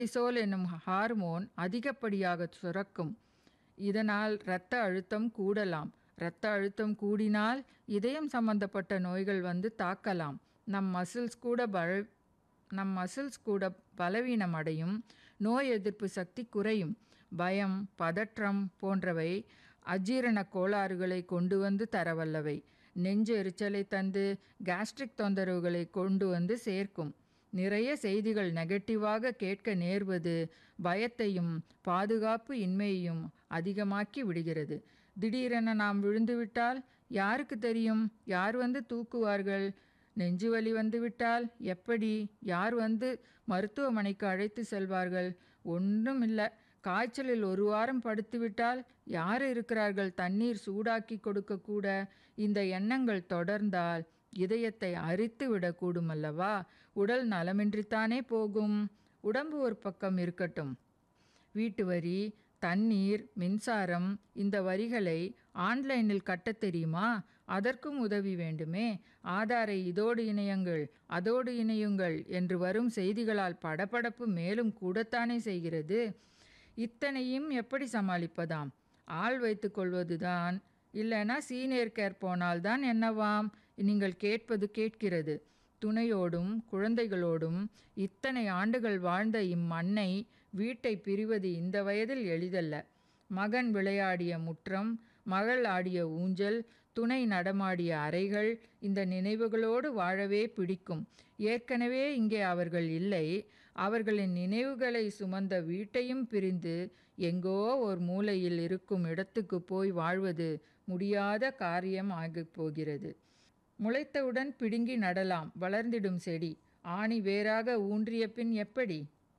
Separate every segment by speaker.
Speaker 1: cortisol என்னும் hormone அதிகப்படியாக சுரக்கும் இதனால் இரத்த அழுத்தம் கூடலாம் இரத்த அழுத்தம் கூடினால் இதயம் சம்பந்தப்பட்ட நோய்கள் வந்து தாக்கலாம் நம் மசில்ஸ் கூட பல நம் மசில்ஸ் கூட பலவீனம் அடையும் நோய் எதிர்ப்பு சக்தி குறையும் பயம் பதற்றம் போன்றவை அஜீரண கோளாறுகளை கொண்டு வந்து தரவல்லவை நெஞ்சு எரிச்சலை தந்து கேஸ்ட்ரிக் தொந்தரவுகளை கொண்டு வந்து சேர்க்கும் நிறைய செய்திகள் நெகட்டிவாக கேட்க நேர்வது பயத்தையும் பாதுகாப்பு இன்மையையும் அதிகமாக்கி விடுகிறது திடீரென நாம் விழுந்துவிட்டால் யாருக்கு தெரியும் யார் வந்து தூக்குவார்கள் நெஞ்சு வலி வந்துவிட்டால் எப்படி யார் வந்து மருத்துவமனைக்கு அழைத்து செல்வார்கள் ஒன்றும் இல்லை காய்ச்சலில் ஒரு வாரம் படுத்துவிட்டால் யார் இருக்கிறார்கள் தண்ணீர் சூடாக்கி கொடுக்கக்கூட இந்த எண்ணங்கள் தொடர்ந்தால் இதயத்தை அரித்து விடக்கூடும் அல்லவா உடல் நலமின்றித்தானே போகும் உடம்பு ஒரு பக்கம் இருக்கட்டும் வீட்டு வரி தண்ணீர் மின்சாரம் இந்த வரிகளை ஆன்லைனில் கட்டத் தெரியுமா அதற்கும் உதவி வேண்டுமே ஆதாரை இதோடு இணையுங்கள் அதோடு இணையுங்கள் என்று வரும் செய்திகளால் படபடப்பு மேலும் கூடத்தானே செய்கிறது இத்தனையும் எப்படி சமாளிப்பதாம் ஆள் வைத்துக் கொள்வதுதான் இல்லைனா சீனியர் கேர் போனால்தான் என்னவாம் நீங்கள் கேட்பது கேட்கிறது துணையோடும் குழந்தைகளோடும் இத்தனை ஆண்டுகள் வாழ்ந்த இம்மண்ணை வீட்டை பிரிவது இந்த வயதில் எளிதல்ல மகன் விளையாடிய முற்றம் மகள் ஆடிய ஊஞ்சல் துணை நடமாடிய அறைகள் இந்த நினைவுகளோடு வாழவே பிடிக்கும் ஏற்கனவே இங்கே அவர்கள் இல்லை அவர்களின் நினைவுகளை சுமந்த வீட்டையும் பிரிந்து எங்கோ ஒரு மூலையில் இருக்கும் இடத்துக்கு போய் வாழ்வது முடியாத காரியம் ஆகப் போகிறது முளைத்தவுடன் பிடுங்கி நடலாம் வளர்ந்திடும் செடி ஆணி வேறாக ஊன்றிய பின் எப்படி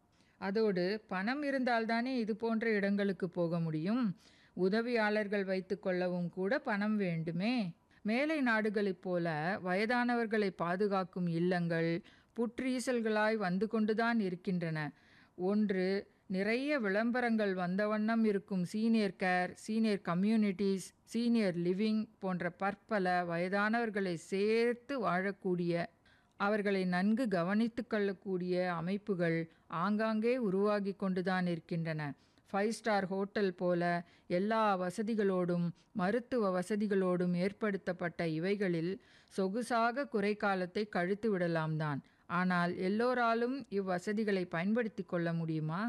Speaker 1: அதோடு பணம் இருந்தால்தானே இது போன்ற இடங்களுக்கு போக முடியும் உதவியாளர்கள் வைத்து கொள்ளவும் கூட பணம் வேண்டுமே மேலை நாடுகளைப் போல வயதானவர்களை பாதுகாக்கும் இல்லங்கள் புற்றீசல்களாய் வந்து கொண்டுதான் இருக்கின்றன ஒன்று நிறைய விளம்பரங்கள் வந்த வண்ணம் இருக்கும் senior care senior communities senior living போன்ற பற்பல வயதானவர்களை சேர்த்து வாழக்கூடிய அவர்களை நன்கு கவனித்து கொள்ளக்கூடிய அமைப்புகள் ஆங்காங்கே உருவாகி கொண்டுதான் இருக்கின்றன ஃபைவ் ஸ்டார் ஹோட்டல் போல எல்லா வசதிகளோடும் மருத்துவ வசதிகளோடும் ஏற்படுத்தப்பட்ட இவைகளில் சொகுசாக குறைக்காலத்தை கழித்து விடலாம் தான் ஆனால் எல்லோராலும் இவ்வசதிகளை பயன்படுத்தி கொள்ள முடியுமா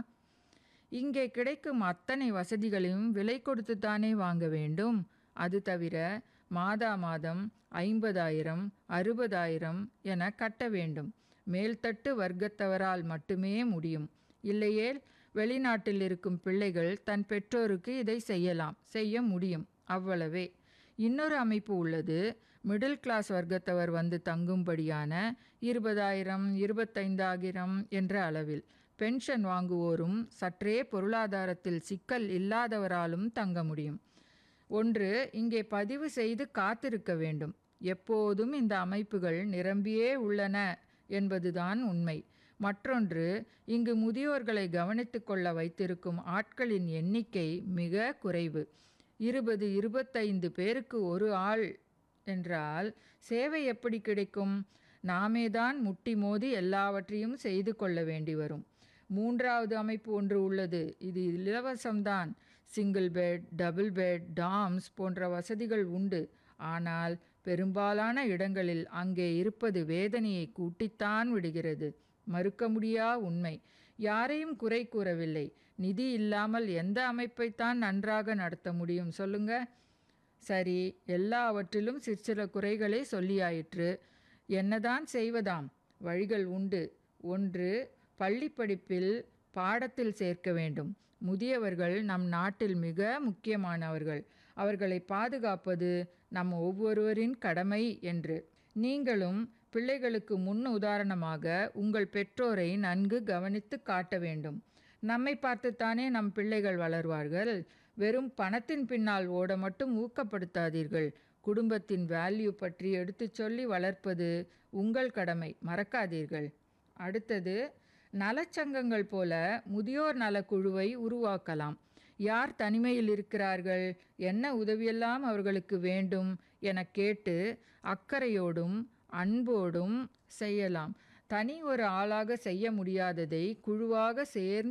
Speaker 1: இங்கே கிடைக்கும் அத்தனை வசதிகளையும் விலை கொடுத்துத்தானே வாங்க வேண்டும் அது தவிர மாதா மாதம் ஐம்பதாயிரம் அறுபதாயிரம் என கட்ட வேண்டும் மேல்தட்டு வர்க்கத்தவரால் மட்டுமே முடியும் இல்லையேல் வெளிநாட்டில் இருக்கும் பிள்ளைகள் தன் பெற்றோருக்கு இதை செய்யலாம் செய்ய முடியும் அவ்வளவே இன்னொரு அமைப்பு உள்ளது மிடில் கிளாஸ் வர்க்கத்தவர் வந்து தங்கும்படியான இருபதாயிரம் இருபத்தைந்தாயிரம் என்ற அளவில் பென்ஷன் வாங்குவோரும் சற்றே பொருளாதாரத்தில் சிக்கல் இல்லாதவராலும் தங்க முடியும் ஒன்று இங்கே பதிவு செய்து காத்திருக்க வேண்டும் எப்போதும் இந்த அமைப்புகள் நிரம்பியே உள்ளன என்பதுதான் உண்மை மற்றொன்று இங்கு முதியோர்களை கவனித்து கொள்ள வைத்திருக்கும் ஆட்களின் எண்ணிக்கை மிக குறைவு இருபது இருபத்தைந்து பேருக்கு ஒரு ஆள் என்றால் சேவை எப்படி கிடைக்கும் நாமே தான் முட்டி மோதி எல்லாவற்றையும் செய்து கொள்ள வேண்டி வரும் மூன்றாவது அமைப்பு ஒன்று உள்ளது இது இலவசம்தான் single bed double bed dorms போன்ற வசதிகள் உண்டு ஆனால் பெரும்பாலான இடங்களில் அங்கே இருப்பது வேதனையை கூட்டித்தான் விடுகிறது மறுக்க முடியா உண்மை யாரையும் குறை கூறவில்லை நிதி இல்லாமல் எந்த அமைப்பைத்தான் நன்றாக நடத்த முடியும் சொல்லுங்க சரி எல்லாவற்றிலும் சிற்சில குறைகளை சொல்லியாயிற்று என்னதான் செய்வதாம் வழிகள் உண்டு ஒன்று பள்ளி படிப்பில் பாடத்தில் சேர்க்க வேண்டும் முதியவர்கள் நம் நாட்டில் மிக முக்கியமானவர்கள் அவர்களை பாதுகாப்பது நம் ஒவ்வொருவரின் கடமை என்று நீங்களும் பிள்ளைகளுக்கு முன் உதாரணமாக உங்கள் பெற்றோரை நன்கு கவனித்து காட்ட வேண்டும் நம்மை பார்த்துத்தானே நம் பிள்ளைகள் வளர்வார்கள் வெறும் பணத்தின் பின்னால் ஓட மட்டும் ஊக்கப்படுத்தாதீர்கள் குடும்பத்தின் வேல்யூ பற்றி எடுத்துச் சொல்லி வளர்ப்பது உங்கள் கடமை மறக்காதீர்கள் அடுத்தது நலச்சங்கங்கள் போல முதியோர் நலக்குழுவை உருவாக்கலாம் யார் தனிமையில் இருக்கிறார்கள் என்ன உதவியெல்லாம் அவர்களுக்கு வேண்டும் என கேட்டு அக்கறையோடும் அன்போடும் செய்யலாம் தனி ஒரு ஆளாக செய்ய முடியாததை குழுவாக சேர்ந்து